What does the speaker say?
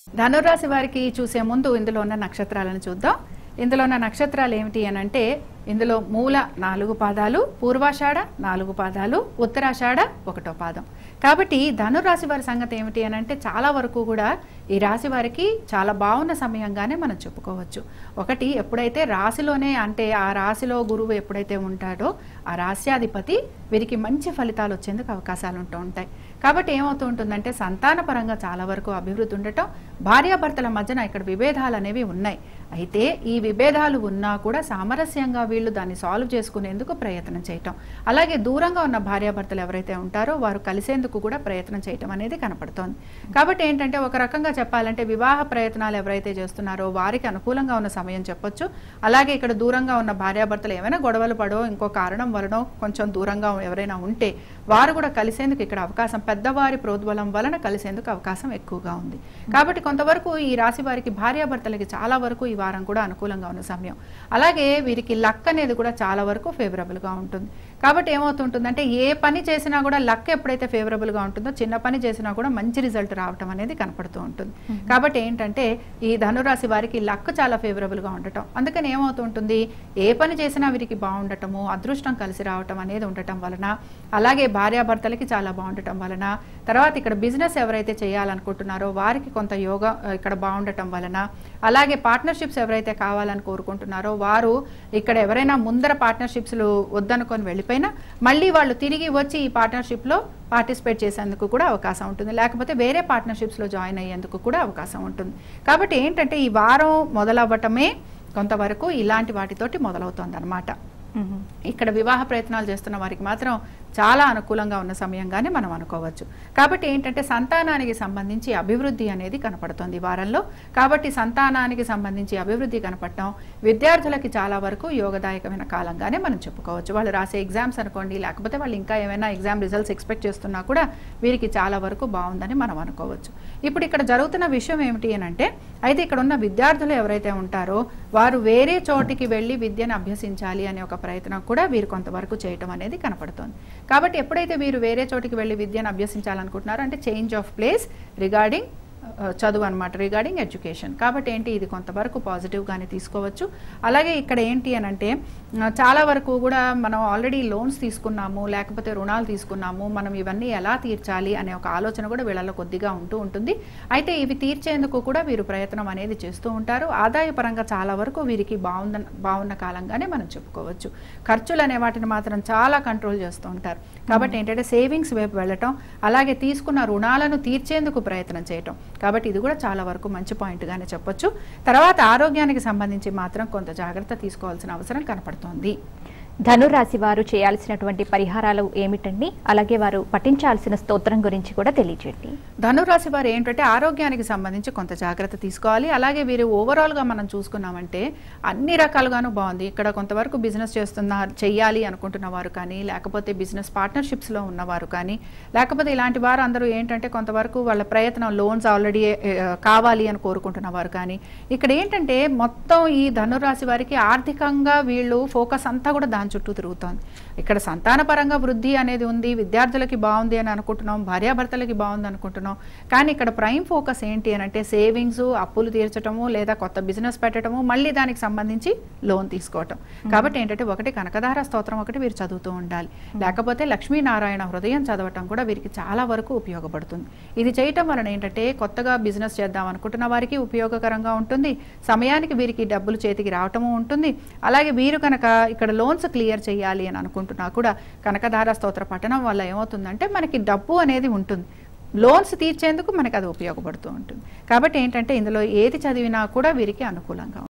ధనురాశి వారికి చూసే ముందు ఇందులో ఉన్న నక్షత్రాలను చూద్దాం ఇందులో ఉన్న నక్షత్రాలు ఏమిటి అని అంటే ఇందులో మూల నాలుగు పాదాలు పూర్వాషాఢ నాలుగు పాదాలు ఉత్తరాషాఢ ఒకటో పాదం కాబట్టి ధనురాశి వారి సంగతి ఏమిటి అని అంటే చాలా వరకు కూడా ఈ రాశి వారికి చాలా బాగున్న సమయంగానే మనం చెప్పుకోవచ్చు ఒకటి ఎప్పుడైతే రాశిలోనే అంటే ఆ రాశిలో గురువు ఎప్పుడైతే ఉంటాడో ఆ రాశ్యాధిపతి వీరికి మంచి ఫలితాలు వచ్చేందుకు అవకాశాలు ఉంటూ ఉంటాయి కాబట్టి ఏమవుతూ ఉంటుందంటే సంతానపరంగా చాలా వరకు అభివృద్ధి ఉండటం భార్యాభర్తల మధ్యన ఇక్కడ విభేదాలు అనేవి ఉన్నాయి అయితే ఈ విభేదాలు ఉన్నా కూడా సామరస్యంగా వీళ్ళు దాన్ని సాల్వ్ చేసుకునేందుకు ప్రయత్నం చేయటం అలాగే దూరంగా ఉన్న భార్యాభర్తలు ఎవరైతే ఉంటారో వారు కలిసేందుకు కూడా ప్రయత్నం చేయటం అనేది కనపడుతోంది కాబట్టి ఏంటంటే ఒక రకంగా చెప్పాలంటే వివాహ ప్రయత్నాలు ఎవరైతే చేస్తున్నారో వారికి అనుకూలంగా ఉన్న సమయం చెప్పొచ్చు అలాగే ఇక్కడ దూరంగా ఉన్న భార్యాభర్తలు ఏమైనా గొడవలు పడో ఇంకో కారణం వలనో కొంచెం దూరంగా ఎవరైనా ఉంటే వారు కూడా కలిసేందుకు ఇక్కడ అవకాశం పెద్దవారి ప్రోద్బలం వలన కలిసేందుకు అవకాశం ఎక్కువగా ఉంది కాబట్టి కొంతవరకు ఈ రాశి వారికి భార్యాభర్తలకి చాలా వరకు ఈ వారం కూడా అనుకూలంగా ఉన్న సమయం అలాగే వీరికి లక్ అనేది కూడా చాలా వరకు ఫేవరబుల్గా ఉంటుంది కాబట్టి ఏమవుతుంటుందంటే ఏ పని చేసినా కూడా లక్ ఎప్పుడైతే ఫేవరబుల్గా ఉంటుందో చిన్న పని చేసినా కూడా మంచి రిజల్ట్ రావటం అనేది కనపడుతూ ఉంటుంది కాబట్టి ఏంటంటే ఈ ధనురాశి వారికి లక్ చాలా ఫేవరబుల్గా ఉండటం అందుకని ఏమవుతుంటుంది ఏ పని చేసినా వీరికి బాగుండటము అదృష్టం కలిసి రావటం అనేది ఉండటం వలన అలాగే భార్యాభర్తలకి చాలా బాగుండటం వలన తర్వాత ఇక్కడ బిజినెస్ ఎవరైతే చేయాలనుకుంటున్నారో వారికి కొంత యోగా ఆ, ఇక్కడ బాగుండటం వలన అలాగే పార్ట్నర్షిప్స్ ఎవరైతే కావాలని కోరుకుంటున్నారో వారు ఇక్కడ ఎవరైనా ముందర పార్ట్నర్షిప్స్లు వద్దనుకొని వెళ్ళిపోయినా మళ్ళీ వాళ్ళు తిరిగి వచ్చి ఈ పార్ట్నర్షిప్లో పార్టిసిపేట్ చేసేందుకు కూడా అవకాశం ఉంటుంది లేకపోతే వేరే పార్ట్నర్షిప్స్లో జాయిన్ అయ్యేందుకు కూడా అవకాశం ఉంటుంది కాబట్టి ఏంటంటే ఈ వారం మొదలవ్వటమే కొంతవరకు ఇలాంటి వాటితోటి మొదలవుతుంది అనమాట ఇక్కడ వివాహ ప్రయత్నాలు చేస్తున్న వారికి మాత్రం చాలా అనుకూలంగా ఉన్న సమయంగానే మనం అనుకోవచ్చు కాబట్టి ఏంటంటే సంతానానికి సంబంధించి అభివృద్ధి అనేది కనపడుతుంది ఈ వారంలో కాబట్టి సంతానానికి సంబంధించి అభివృద్ధి కనపడటం విద్యార్థులకి చాలా వరకు యోగదాయకమైన కాలంగానే మనం చెప్పుకోవచ్చు వాళ్ళు రాసే ఎగ్జామ్స్ అనుకోండి లేకపోతే వాళ్ళు ఇంకా ఏమైనా ఎగ్జామ్ రిజల్ట్స్ ఎక్స్పెక్ట్ చేస్తున్నా కూడా వీరికి చాలా వరకు బాగుందని మనం అనుకోవచ్చు ఇప్పుడు ఇక్కడ జరుగుతున్న విషయం ఏమిటి అని అంటే అయితే ఇక్కడ ఉన్న విద్యార్థులు ఎవరైతే ఉంటారో వారు వేరే చోటికి వెళ్ళి విద్యను అభ్యసించాలి అనే ఒక ప్రయత్నం కూడా వీరు కొంతవరకు చేయటం అనేది కనపడుతోంది కాబట్టి ఎప్పుడైతే వీరు వేరే చోటికి వెళ్ళి విద్యను అభ్యసించాలనుకుంటున్నారో అంటే చేంజ్ ఆఫ్ ప్లేస్ రిగార్డింగ్ ఆ, చదువు అనమాట రిగార్డింగ్ ఎడ్యుకేషన్ కాబట్టి ఏంటి ఇది కొంతవరకు పాజిటివ్గానే తీసుకోవచ్చు అలాగే ఇక్కడ ఏంటి అని అంటే ఆ, చాలా వరకు కూడా మనం ఆల్రెడీ లోన్స్ తీసుకున్నాము లేకపోతే రుణాలు తీసుకున్నాము మనం ఇవన్నీ ఎలా తీర్చాలి అనే ఒక ఆలోచన కూడా వీళ్ళలో కొద్దిగా ఉంటూ ఉంటుంది అయితే ఇవి తీర్చేందుకు కూడా వీరు ప్రయత్నం అనేది చేస్తూ ఉంటారు ఆదాయపరంగా చాలా వరకు వీరికి బాగుంద బాగున్న కాలంగానే మనం చెప్పుకోవచ్చు ఖర్చులు అనే వాటిని మాత్రం చాలా కంట్రోల్ చేస్తూ ఉంటారు కాబట్టి ఏంటంటే సేవింగ్స్ వైపు వెళ్ళటం అలాగే తీసుకున్న రుణాలను తీర్చేందుకు ప్రయత్నం చేయటం కాబట్టి ఇది కూడా చాలా వరకు మంచి పాయింట్గానే చెప్పొచ్చు తర్వాత ఆరోగ్యానికి సంబంధించి మాత్రం కొంత జాగ్రత్త తీసుకోవాల్సిన అవసరం కనపడుతోంది ధనురాశి వారు చేయాల్సినటువంటి పరిహారాలు ఏమిటండి అలాగే వారు పఠించాల్సిన స్తోత్రం గురించి కూడా తెలియజేయండి ధనురాశి వారు ఏంటంటే ఆరోగ్యానికి సంబంధించి కొంత జాగ్రత్త తీసుకోవాలి అలాగే వీరు ఓవరాల్గా మనం చూసుకున్నామంటే అన్ని రకాలుగాను బాగుంది ఇక్కడ కొంతవరకు బిజినెస్ చేస్తున్న చెయ్యాలి అనుకుంటున్న వారు కానీ లేకపోతే బిజినెస్ పార్ట్నర్షిప్స్లో ఉన్నవారు కానీ లేకపోతే ఇలాంటి వారు అందరూ ఏంటంటే కొంతవరకు వాళ్ళ ప్రయత్నం లోన్స్ ఆల్రెడీ కావాలి అని కోరుకుంటున్న వారు కానీ ఇక్కడ ఏంటంటే మొత్తం ఈ ధనురాశి వారికి ఆర్థికంగా వీళ్ళు ఫోకస్ అంతా కూడా దాని చుట్టూ తిరుగుతోంది ఇక్కడ సంతానపరంగా వృద్ధి అనేది ఉంది విద్యార్థులకి బాగుంది అని అనుకుంటున్నాం భార్యాభర్తలకి బాగుంది అనుకుంటున్నాం కానీ ఇక్కడ ప్రైమ్ ఫోకస్ ఏంటి అని అంటే సేవింగ్స్ అప్పులు తీర్చటము లేదా కొత్త బిజినెస్ పెట్టడము మళ్ళీ దానికి సంబంధించి లోన్ తీసుకోవటం కాబట్టి ఏంటంటే ఒకటి కనకధార స్తోత్రం ఒకటి వీరు చదువుతూ ఉండాలి లేకపోతే లక్ష్మీనారాయణ హృదయం చదవటం కూడా వీరికి చాలా వరకు ఉపయోగపడుతుంది ఇది చేయటం వలన ఏంటంటే కొత్తగా బిజినెస్ చేద్దాం అనుకుంటున్న వారికి ఉపయోగకరంగా ఉంటుంది సమయానికి వీరికి డబ్బులు చేతికి రావటము ఉంటుంది అలాగే వీరు కనుక ఇక్కడ లోన్స్ క్లియర్ చేయాలి అని అనుకుంటున్నా కూడా కనకధార స్తోత్ర పఠనం వల్ల ఏమవుతుందంటే మనకి డబ్బు అనేది ఉంటుంది లోన్స్ తీర్చేందుకు మనకి అది ఉపయోగపడుతూ ఉంటుంది కాబట్టి ఏంటంటే ఇందులో ఏది చదివినా కూడా వీరికి అనుకూలంగా ఉంటుంది